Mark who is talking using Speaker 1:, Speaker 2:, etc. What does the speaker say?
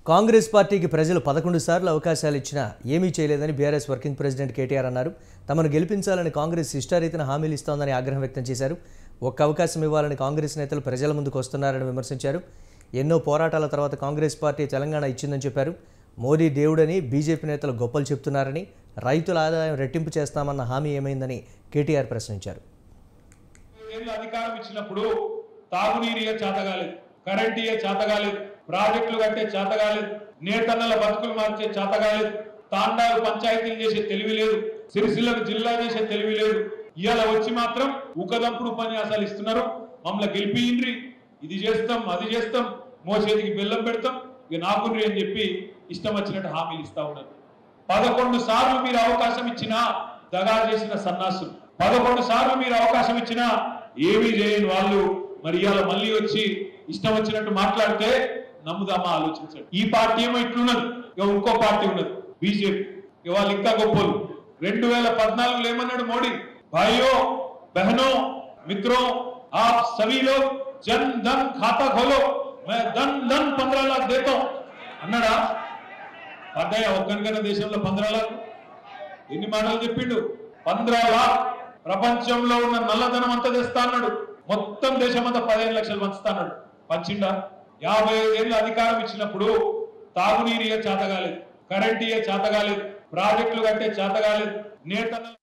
Speaker 1: కాంగ్రెస్ పార్టీకి ప్రజలు పదకొండు సార్లు అవకాశాలు ఇచ్చినా ఏమీ చేయలేదని బీఆర్ఎస్ వర్కింగ్ ప్రెసిడెంట్ కేటీఆర్ అన్నారు తమను గెలిపించాలని కాంగ్రెస్ ఇష్టారీతిన హామీలు ఇస్తోందని ఆగ్రహం వ్యక్తం చేశారు ఒక్క అవకాశం ఇవ్వాలని కాంగ్రెస్ నేతలు ప్రజల ముందుకు వస్తున్నారని విమర్శించారు ఎన్నో పోరాటాల తర్వాత కాంగ్రెస్ పార్టీ తెలంగాణ ఇచ్చిందని చెప్పారు మోదీ దేవుడని బీజేపీ నేతలు గొప్పలు చెప్తున్నారని రైతుల ఆదాయం రెట్టింపు చేస్తామన్న హామీ ఏమైందని కేటీఆర్ ప్రశ్నించారు
Speaker 2: ఏళ్ళు అధికారం ఇచ్చినప్పుడు తాగునీరు ఇయ్య చేతగాలేదు కరెంట్ ఇయ్య చేతగాలేదు ప్రాజెక్టులు కట్టే చేతగాలేదు నేతన్నల బతుకులు మార్చే చేతగాలేదు తాండాలు పంచాయతీలు చేసే తెలివి లేదు సిరిసిల్లకు జిల్లా చేసే తెలివి లేదు ఇవాళ వచ్చి మాత్రం ఉకదంపుడు ఉపన్యాసాలు ఇస్తున్నారు మమ్మల్ని గెలిపియండ్రి ఇది చేస్తాం అది చేస్తాం మోసేదికి బెల్లం పెడతాం ఇక నాకుండ్రి అని చెప్పి ఇష్టం వచ్చినట్టు హామీలు ఇస్తా ఉన్నారు పదకొండు సార్లు మీరు అవకాశం ఇచ్చినా దగా చేసిన సన్నాసులు పదకొండు సార్లు మీరు అవకాశం ఇచ్చినా ఏమీ చేయని వాళ్ళు మరి ఇవాళ మళ్ళీ వచ్చి ఇష్టం వచ్చినట్టు మాట్లాడితే నమ్ముదామా ఆలోచించండి ఈ పార్టీ ఏమో ఇట్లున్నది ఇక ఇంకో పార్టీ ఉన్నది బీజేపీ ఇక వాళ్ళు ఇంకా గొప్పలు రెండు వేల పద్నాలుగులో ఏమన్నాడు మోడీ భాయో బహనో మిత్రో ఆప్ సభీ లోగ్ జన్ ధన్ ఖాతా ఖోలో మే ధన్ ధన్ పంద్రహ లాఖ్ దేతా హూं. అన్నాడా పడ్డాయా ఒక్కనికన్నా దేశంలో పంద్రాలకు ఎన్ని మాటలు చెప్పిండు పంద్రాలా ప్రపంచంలో ఉన్న నల్లధనం అంతా తెస్తా అన్నాడు మొత్తం దేశం అంతా పదిహేను లక్షలు పంచుతా అన్నాడు పంచిండా యాభై ఏళ్ళు అధికారం ఇచ్చినప్పుడు తాగునీరు ఇయ్య చేతగాలేదు కరెంట్ ఇయ్య చేతగాలేదు ప్రాజెక్టులు కట్టే చేతగాలేదు నేతన్న